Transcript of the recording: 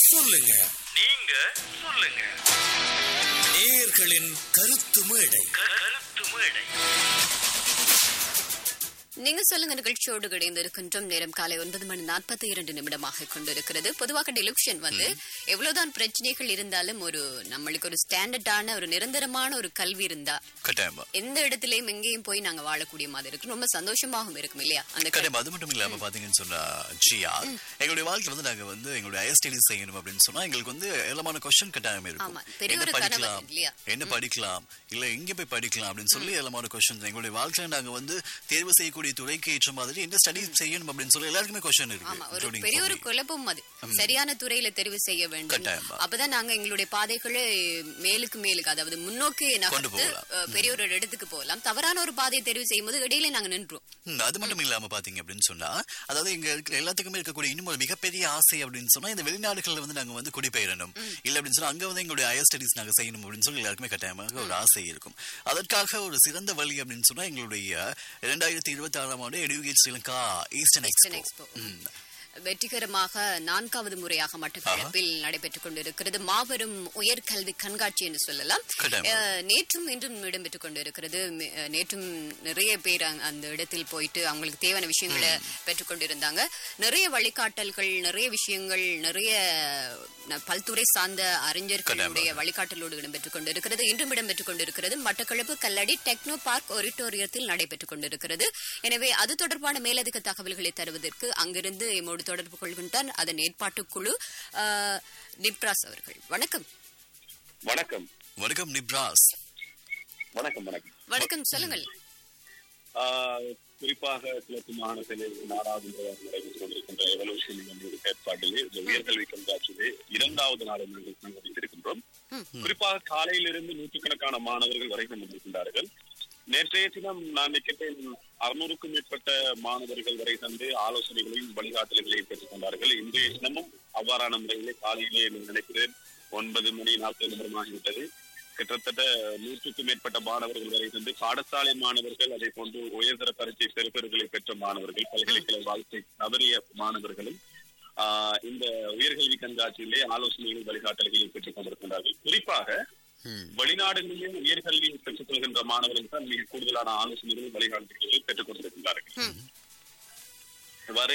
சொல்லுங்க நீங்க சொல்லுங்க நேயர்களின் கருத்து மேடை கருத்து மேடை நீங்க சொல்லுங்க நிகழ்ச்சியோடு இணைந்து இருக்கின்றோம் நேரம் காலை ஒன்பது மணி நாற்பத்தி இரண்டு நிமிடமாக கொண்டிருக்கிறது பொதுவாக டெலிவிஷன் வந்து எவ்வளவுதான் பிரச்சனைகள் இருந்தாலும் ஒரு நம்மளுக்கு ஒரு ஸ்டாண்டர்டான ஒரு நிரந்தரமான ஒரு கல்வி இருந்தா கட்டாயமா எந்த இடத்துலயும் எங்கேயும் போய் நாங்க வாழக்கூடிய மாதிரி இருக்கும் ரொம்ப சந்தோஷமாகவும் இருக்கும் இல்லையா அந்த கல்வி. கட்டாயமா அது மட்டும் இல்லாம பாத்தீங்கன்னு சொன்னா ஜியா எங்களுடைய வாழ்க்கை வந்து நாங்க வந்து எங்களுடைய ஐஎஸ்டிடி செய்யணும் அப்படின்னு சொன்னா எங்களுக்கு வந்து ஏராளமான கொஸ்டின் கட்டாயம் இருக்கும் ஆமா, பெரிய என்ன ஒரு கனவு படிக்கலாம் இல்லையா? என்ன படிக்கலாம் இல்ல எங்க போய் படிக்கலாம் அப்படின்னு சொல்லி ஏராளமான கொஸ்டின் எங்களுடைய வாழ்க்கையில நாங்க வந்து தேர்வு செய்யக்கூடிய துறைக்கு ஏற்ற மாதிரி என்ன ஸ்டடி செய்யணும் அப்படின்னு சொல்லி எல்லாருக்குமே கொஸ்டின் இருக்கு ஆமா ஒரு including பெரிய for ஒரு me. குழப்பம் அது சரியான துறையில தெரிவு செய்ய வேண்டும் கட்டாயமா. அப்பதான் நாங்க எங்களுடைய பாதைகளை மேலுக்கு மேலுக்கு அதாவது முன்னோக்கி நகர்த்து போகலாம். அஹ், பெரிய ஒரு இடத்துக்கு போகலாம் தவறான ஒரு பாதையை தெரிவு செய்யும் போது இடையில நாங்க நின்றோம் ம், அது மட்டும் இல்லாம பாத்தீங்க அப்படின்னு சொன்னா அதாவது இங்க இருக்கிற எல்லாத்துக்குமே இருக்கக்கூடிய இன்னும் ஒரு மிகப்பெரிய ஆசை அப்படின்னு சொன்னா இந்த வெளிநாடுகள்ல வந்து நாங்க வந்து குடிபெயரணும் இல்ல அப்படின்னு சொன்னா அங்க வந்து எங்களுடைய ஹையர் ஸ்டடிஸ் நாங்க செய்யணும் அப்படின்னு சொல்லி எல்லாருக்குமே கட்டாயமாக ஒரு ஆசை இருக்கும் அதற்காக ஒரு சிறந்த வழி அப்படின்னு சொன்னா எங்களுடைய இரண்டாயிரத்தி இருபத்தி ஆறாம் ஆண்டு educate Sri Lanka eastern Eastern expo Expo. வெற்றிகரமாக நான்காவது முறையாக மட்டக்களப்பில் நடைபெற்றுக் கொண்டிருக்கிறது மாபெரும் உயர்கல்வி கண்காட்சி என்று சொல்லலாம் கட்டாயமா. அஹ், நேற்றும் இன்றும் இடம்பெற்றுக் கொண்டிருக்கிறது மே- அஹ், நேற்றும் நிறைய பேர் அங்க- அந்த இடத்தில் போயிட்டு அவங்களுக்கு தேவையான விஷயங்களை பெற்றுக் கொண்டிருந்தாங்க நிறைய வழிகாட்டல்கள் நிறைய விஷயங்கள் நிறைய ந- பல்துறை சார்ந்த அறிஞர்களுடைய வழிகாட்டலோடு இடம்பெற்றுக் கொண்டிருக்கிறது இன்றும் இடம்பெற்றுக் கொண்டிருக்கிறது மட்டக்களப்பு கல்லடி டெக்னோ பார்க் ஒரிட்டோரியத்தில் நடைபெற்றுக் கொண்டிருக்கிறது எனவே அது தொடர்பான மேலதிக தகவல்களை தருவதற்கு அங்கிருந்து எம்மோடு தொடர்பு கொள்கின்றார் அதன் ஏற்பாட்டுக் குழு ஆஹ், நிப்ராஸ் அவர்கள் வணக்கம் வணக்கம் வணக்கம் நிப்ராஸ் வணக்கம் வணக்கம் வணக்கம் சொல்லுங்கள் ஆஹ் குறிப்பாக கிழக்கு மாகாணத்தில் நாலாவது முறையாக நடைபெற்றுக் கொண்டிருக்கின்ற எவல்யூஷன் என்ற ஏற்பாட்டிலே இந்த உயர்கல்வி கண்காட்சியிலே இரண்டாவது நாள் நாங்கள் சங்கமித்திருக்கின்றோம் குறிப்பாக காலையிலிருந்து நூற்றுக்கணக்கான மாணவர்கள் வரை கொண்டிருக்கின்றார்கள் நேற்றைய தினம் நான் நினைக்கிறேன் அறுநூறுக்கும் மேற்பட்ட மாணவர்கள் வரை தந்து ஆலோசனைகளையும் வழிகாட்டல்களையும் பெற்றுக் கொண்டார்கள் இன்றைய தினமும் அவ்வாறான முறையிலே காலையிலே நான் நினைக்கிறேன் ஒன்பது மணி நாற்பது நிமிடமாகிவிட்டது கிட்டத்தட்ட நூற்றுக்கும் மேற்பட்ட மாணவர்கள் வரை வந்து பாடசாலை மாணவர்கள் அதே போன்று உயர்தர பரீட்சை பெறுபவர்களை பெற்ற மாணவர்கள் பல்கலைக்கழக வாழ்க்கை தவறிய மாணவர்களும் ஆஹ் இந்த உயர்கல்வி கண்காட்சியிலே ஆலோசனைகள் வழிகாட்டல்களை பெற்றுக் கொண்டிருக்கின்றார்கள் குறிப்பாக வெளிநாடுகளிலே உயர்கல்வி பெற்றுக் கொள்கின்ற மாணவர்கள் தான் மிக கூடுதலான ஆலோசனைகள் வழிகாட்டுகளை பெற்றுக் கொண்டிருக்கின்றார்கள் இவ்வாறு